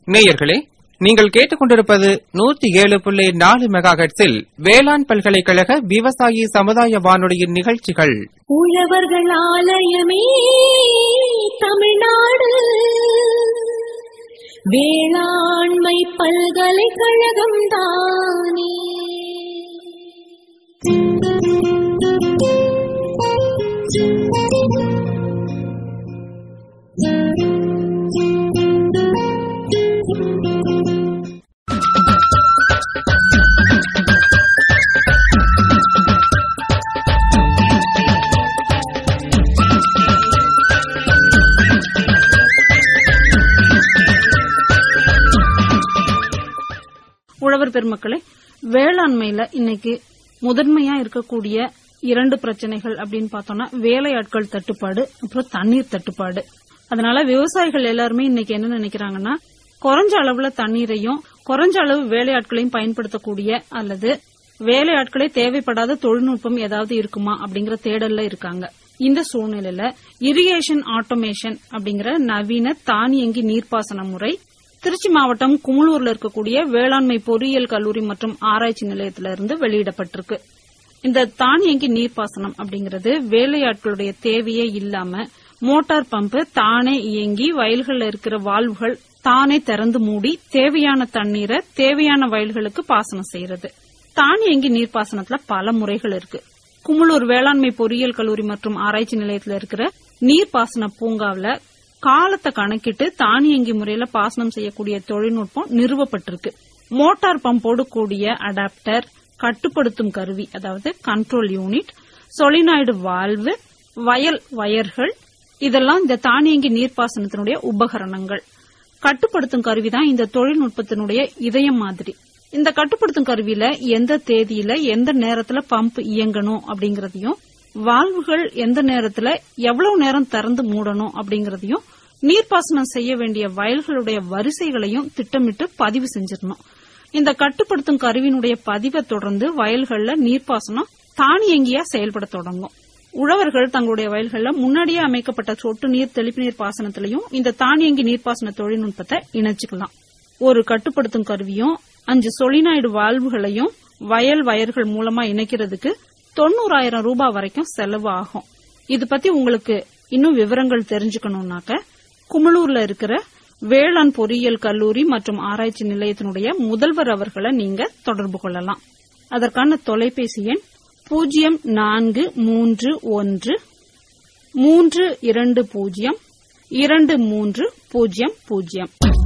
நேயர்களே நீங்கள் கேட்டுக்கொண்டிருப்பது நூத்தி ஏழு புள்ளி நாலு மெகா ஹெர்ட்ஸில் வேளாண் பல்கலைக்கழக விவசாயி சமுதாய வானொலியின் நிகழ்ச்சிகள் உழவர்கள் ஆலயமே தமிழ்நாடு வேளாண்மை பல்கலைக்கழகம் தானே உழவர் பெருமக்களே வேளாண்மையில இன்னைக்கு முதன்மையா இருக்கக்கூடிய இரண்டு பிரச்சனைகள் அப்படின்னு பார்த்தோம்னா வேலையாட்கள் தட்டுப்பாடு அப்புறம் தண்ணீர் தட்டுப்பாடு அதனால விவசாயிகள் எல்லாருமே இன்னைக்கு என்ன நினைக்கிறாங்கன்னா குறைஞ்ச அளவுல தண்ணீரையும் குறைஞ்ச அளவு வேலையாட்களையும் பயன்படுத்தக்கூடிய அல்லது வேலையாட்களே தேவைப்படாத தொழில்நுட்பம் ஏதாவது இருக்குமா அப்படிங்கிற தேடல்ல இருக்காங்க இந்த சூழ்நிலையில இரிகேஷன் ஆட்டோமேஷன் அப்படிங்கிற நவீன தானியங்கி நீர்ப்பாசன முறை திருச்சி மாவட்டம் குமுளூர்ல இருக்கக்கூடிய வேளாண்மை பொறியியல் கல்லூரி மற்றும் ஆராய்ச்சி நிலையத்திலிருந்து வெளியிடப்பட்டிருக்கு இந்த தானியங்கி நீர்ப்பாசனம் அப்படிங்கிறது வேலையாட்களுடைய தேவையே இல்லாம மோட்டார் பம்பு தானே இயங்கி வயல்கள்ல இருக்கிற வால்வுகள் தானே திறந்து மூடி தேவையான தண்ணீரை தேவையான வயல்களுக்கு பாசனம் செய்யறது தானியங்கி நீர்ப்பாசனத்துல பல முறைகள் இருக்கு குமுளூர் வேளாண்மை பொறியியல் கல்லூரி மற்றும் ஆராய்ச்சி நிலையத்துல இருக்கிற நீர்ப்பாசன பூங்காவுல காலத்தை கணக்கிட்டு தானியங்கி முறையில பாசனம் செய்யக்கூடிய தொழில்நுட்பம் நிறுவப்பட்டிருக்கு மோட்டார் பம்போடு கூடிய அடாப்டர் கட்டுப்படுத்தும் கருவி அதாவது கண்ட்ரோல் யூனிட் சொலினாய்டு வால்வு வயல் வயர்கள் இதெல்லாம் இந்த தானியங்கி நீர்ப்பாசனத்தினுடைய உபகரணங்கள் கட்டுப்படுத்தும் கருவி தான் இந்த தொழில்நுட்பத்தினுடைய இதயம் மாதிரி இந்த கட்டுப்படுத்தும் கருவியில எந்த தேதியில எந்த நேரத்துல பம்ப் இயங்கணும் அப்படிங்கறதையும் வால்வுகள் எந்த நேரத்துல எவ்வளவு நேரம் திறந்து மூடணும் அப்படிங்கறதையும் நீர்ப்பாசனம் செய்ய வேண்டிய வயல்களுடைய வரிசைகளையும் திட்டமிட்டு பதிவு செஞ்சிடணும் இந்த கட்டுப்படுத்தும் கருவியினுடைய பதிவை தொடர்ந்து வயல்கள்ல நீர்ப்பாசனம் தானியங்கியா செயல்பட தொடங்கும் உழவர்கள் தங்களுடைய வயல்கள்ல முன்னாடியே அமைக்கப்பட்ட சொட்டு நீர் தெளிப்பு நீர் பாசனத்திலையும் இந்த தானியங்கி நீர்ப்பாசன தொழில்நுட்பத்தை இணைச்சுக்கலாம் ஒரு கட்டுப்படுத்தும் கருவியும் அஞ்சு சொலினாய்டு வால்வுகளையும் வயல் வயர்கள் மூலமா இணைக்கிறதுக்கு தொண்ணூறாயிரம் ரூபாய் வரைக்கும் செலவு ஆகும் இது பத்தி உங்களுக்கு இன்னும் விவரங்கள் தெரிஞ்சுக்கணும்னாக்க குமளூர்ல இருக்கிற வேளாண் பொறியியல் கல்லூரி மற்றும் ஆராய்ச்சி நிலையத்தினுடைய முதல்வர் அவர்களை நீங்க தொடர்பு கொள்ளலாம் அதற்கான தொலைபேசி எண் பூஜ்ஜியம் நான்கு மூன்று ஒன்று மூன்று இரண்டு பூஜ்ஜியம் இரண்டு மூன்று பூஜ்ஜியம் பூஜ்ஜியம்